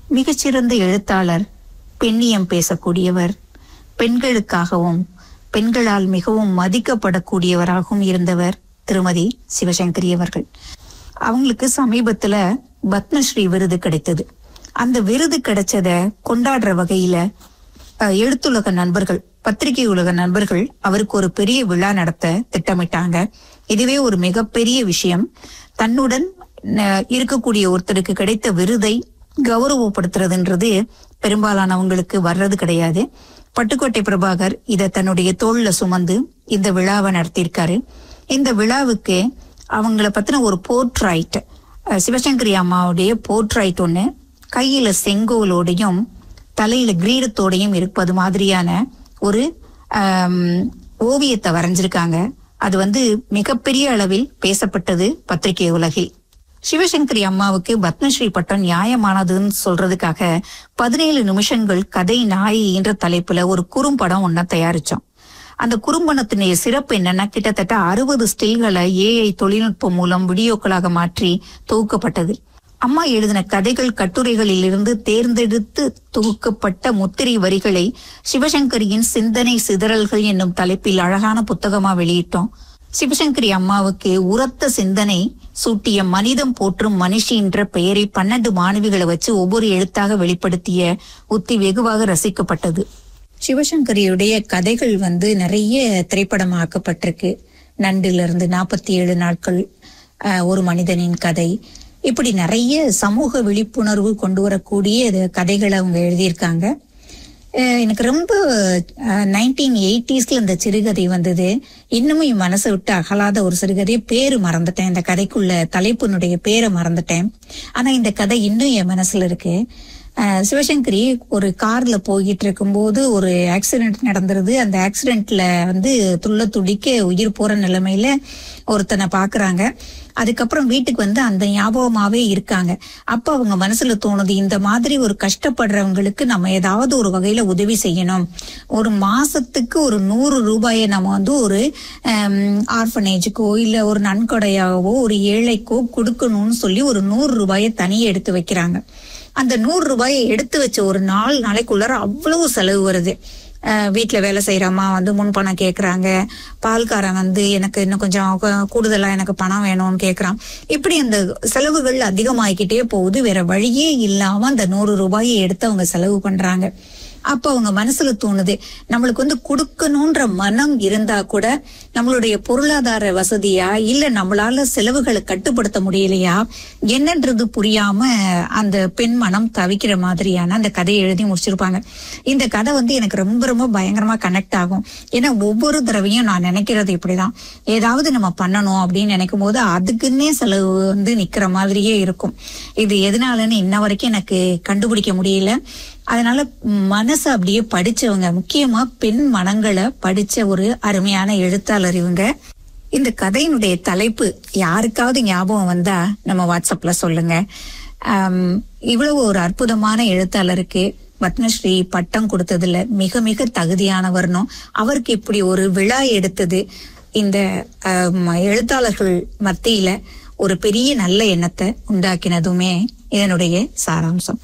மிகச்சிறந்த எழுத்தாளர் பெண்ணியம் பேசக்கூடியவர் பெண்களுக்காகவும் பெண்களால் மிகவும் மதிக்கப்படக்கூடியவராகவும் இருந்தவர் திருமதி சிவசங்கரி அவர்கள் அவங்களுக்கு சமீபத்துல பத்மஸ்ரீ விருது கிடைத்தது அந்த விருது கிடைச்சத கொண்டாடுற வகையில அஹ், எழுத்துலக நண்பர்கள் பத்திரிகை உலக நண்பர்கள் அவருக்கு ஒரு பெரிய விழா நடத்த திட்டமிட்டாங்க இதுவே ஒரு மிகப்பெரிய விஷயம் தன்னுடன் அஹ், இருக்கக்கூடிய ஒருத்தருக்கு கிடைத்த விருதை கௌரவப்படுத்துறதுன்றது பெரும்பாலானவங்களுக்கு வர்றது கிடையாது பட்டுக்கோட்டை பிரபாகர் இதை தன்னுடைய தோல்ல சுமந்து இந்த விழாவை நடத்தியிருக்காரு இந்த விழாவுக்கு அவங்கள பத்தின ஒரு போர்ட்ரைட் சிவசங்கரி அம்மாவுடைய போர்ட்ரைட் ஒண்ணு கையில செங்கோலோடையும் தலையில கிரீடத்தோடையும் இருப்பது மாதிரியான ஒரு ஆம், ஓவியத்தை வரைஞ்சிருக்காங்க அது வந்து மிகப்பெரிய அளவில் பேசப்பட்டது பத்திரிகை உலகில் சிவசங்கரி அம்மாவுக்கு பத்மஸ்ரீ பட்டம் நியாயமானதுன்னு சொல்றதுக்காக பதினேழு நிமிஷங்கள் கதை நாயகி என்ற தலைப்புல ஒரு குறும்படம் ஒன்ன தயாரிச்சோம் அந்த குறும்படத்தினுடைய சிறப்பு என்னன்னா கிட்டத்தட்ட அறுபது ஸ்டில்களை ஏஐ தொழில்நுட்பம் மூலம் வீடியோக்களாக மாற்றி தொகுக்கப்பட்டது அம்மா எழுதின கதைகள் கட்டுரைகளில் இருந்து தேர்ந்தெடுத்து தொகுக்கப்பட்ட முத்திரை வரிகளை சிவசங்கரியின் சிந்தனை சிதறல்கள் என்னும் தலைப்பில் அழகான புத்தகமா வெளியிட்டோம் சிவசங்கரி அம்மாவுக்கு உரத்த சிந்தனை சூட்டிய மனிதம் போற்றும் மனுஷி என்ற பெயரை பன்னெண்டு மாணவிகளை வச்சு ஒவ்வொரு எழுத்தாக வெளிப்படுத்திய உத்தி வெகுவாக ரசிக்கப்பட்டது சிவசங்கரியுடைய கதைகள் வந்து நிறைய திரைப்படமாக்கப்பட்டிருக்கு நண்டுல இருந்து நாற்பத்தி ஏழு நாட்கள் அஹ், ஒரு மனிதனின் கதை இப்படி நிறைய சமூக விழிப்புணர்வு கொண்டு வரக்கூடிய இது கதைகளை அவங்க எழுதியிருக்காங்க அஹ், எனக்கு ரொம்ப நைன்டீன் எயிட்டிஸ்ல இந்த சிறுகதை வந்தது இன்னமும் என் மனசை விட்டு அகலாத ஒரு சிறுகதை பேரு மறந்துட்டேன் இந்த கதைக்குள்ள தலைப்பினுடைய பேரை மறந்துட்டேன் ஆனா இந்த கதை இன்னும் என் மனசுல இருக்கு அஹ், சிவசங்கரி ஒரு கார்ல போய்கிட்டு இருக்கும்போது ஒரு ஆக்சிடென்ட் நடந்துருது அந்த ஆக்சிடென்ட்ல வந்து துள்ள துடிக்க உயிர் போற நிலைமையில ஒருத்தனை பாக்குறாங்க அதுக்கப்புறம் வீட்டுக்கு வந்து அந்த ஞாபகமாவே இருக்காங்க அப்ப அவங்க மனசுல தோணுது இந்த மாதிரி ஒரு கஷ்டப்படுறவங்களுக்கு நம்ம ஏதாவது ஒரு வகையில உதவி செய்யணும் ஒரு மாசத்துக்கு ஒரு நூறு ரூபாயை நம்ம வந்து ஒரு ஆர்ஃபனேஜுக்கோ இல்ல ஒரு நன்கொடையாகவோ ஒரு ஏழைக்கோ கொடுக்கணும்னு சொல்லி ஒரு நூறு ரூபாயை தனியே எடுத்து வைக்கிறாங்க அந்த நூறு ரூபாயை எடுத்து வச்ச ஒரு நாலு நாளைக்குள்ளார அவ்வளவு செலவு வருது அஹ் வீட்ல வேலை செய்யற அம்மா வந்து முன் பணம் கேக்குறாங்க பால்காரன் வந்து எனக்கு இன்னும் கொஞ்சம் கு- கூடுதலா எனக்கு பணம் வேணும்னு கேக்குறான் இப்படி அந்த செலவுகள் அதிகமாகிக்கிட்டே போகுது வேற வழியே இல்லாம அந்த நூறு ரூபாயை எடுத்து அவங்க செலவு பண்றாங்க அப்ப அவங்க மனசுல தோணுது நம்மளுக்கு வந்து கொடுக்கணும்ன்ற மனம் இருந்தா கூட நம்மளுடைய பொருளாதார வசதியா இல்ல நம்மளால செலவுகளை கட்டுப்படுத்த முடியலையா என்னன்றது புரியாம அந்த பெண் மனம் தவிக்கிற மாதிரியான அந்த கதையை எழுதி முடிச்சிருப்பாங்க இந்த கதை வந்து எனக்கு ரொம்ப ரொம்ப பயங்கரமா கனெக்ட் ஆகும் ஏன்னா ஒவ்வொரு தடவையும் நான் நினைக்கிறது இப்படிதான் ஏதாவது நம்ம பண்ணணும் அப்படின்னு நினைக்கும் போது அதுக்குன்னே செலவு வந்து நிக்கிற மாதிரியே இருக்கும் இது எதனாலன்னு இன்ன வரைக்கும் எனக்கு கண்டுபிடிக்க முடியல அதனால மனசு அப்படியே படிச்சவங்க முக்கியமா பெண் மனங்களை படிச்ச ஒரு அருமையான எழுத்தாளர் இவங்க இந்த கதையினுடைய தலைப்பு யாருக்காவது ஞாபகம் வந்தா நம்ம வாட்ஸ்அப்ல சொல்லுங்க ஆம், இவ்வளவு ஒரு அற்புதமான எழுத்தாளருக்கு பத்மஸ்ரீ பட்டம் கொடுத்ததுல மிக மிக தகுதியானவர்னும் அவருக்கு இப்படி ஒரு விழா எடுத்தது இந்த ஆம், எழுத்தாளர்கள் மத்தியில ஒரு பெரிய நல்ல எண்ணத்தை உண்டாக்கினதுமே இதனுடைய சாராம்சம்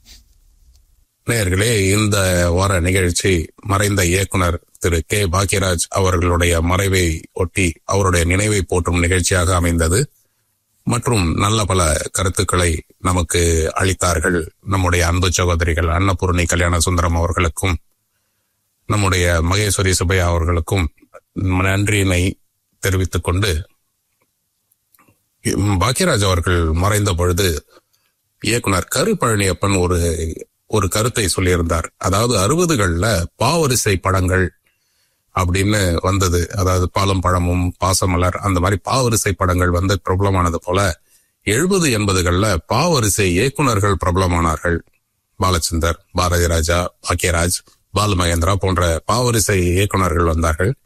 நேயர்களே இந்த வார நிகழ்ச்சி மறைந்த இயக்குனர் திரு கே பாக்யராஜ் அவர்களுடைய மறைவை ஒட்டி அவருடைய நினைவை போற்றும் நிகழ்ச்சியாக அமைந்தது மற்றும் நல்ல பல கருத்துக்களை நமக்கு அளித்தார்கள் நம்முடைய அன்பு சகோதரிகள் அன்னபூர்ணி கல்யாண சுந்தரம் அவர்களுக்கும் நம்முடைய மகேஸ்வரி சுப்பையா அவர்களுக்கும் நன்றியினை தெரிவித்துக் கொண்டு பாக்யராஜ் அவர்கள் மறைந்த பொழுது இயக்குனர் கரு பழனியப்பன் ஒரு ஒரு கருத்தை சொல்லியிருந்தார் அதாவது அறுபதுகள்ல பாவரிசை படங்கள் அப்படின்னு வந்தது அதாவது பாலும் பழமும் பாசமலர் அந்த மாதிரி பாவரிசை படங்கள் வந்து பிரபலமானது போல எழுபது எண்பதுகள்ல பாவரிசை இயக்குனர்கள் பிரபலமானார்கள் பாலச்சந்தர் பாரதி ராஜா பாக்கியராஜ் பாலு மகேந்திரா போன்ற பாவரிசை இயக்குனர்கள் வந்தார்கள்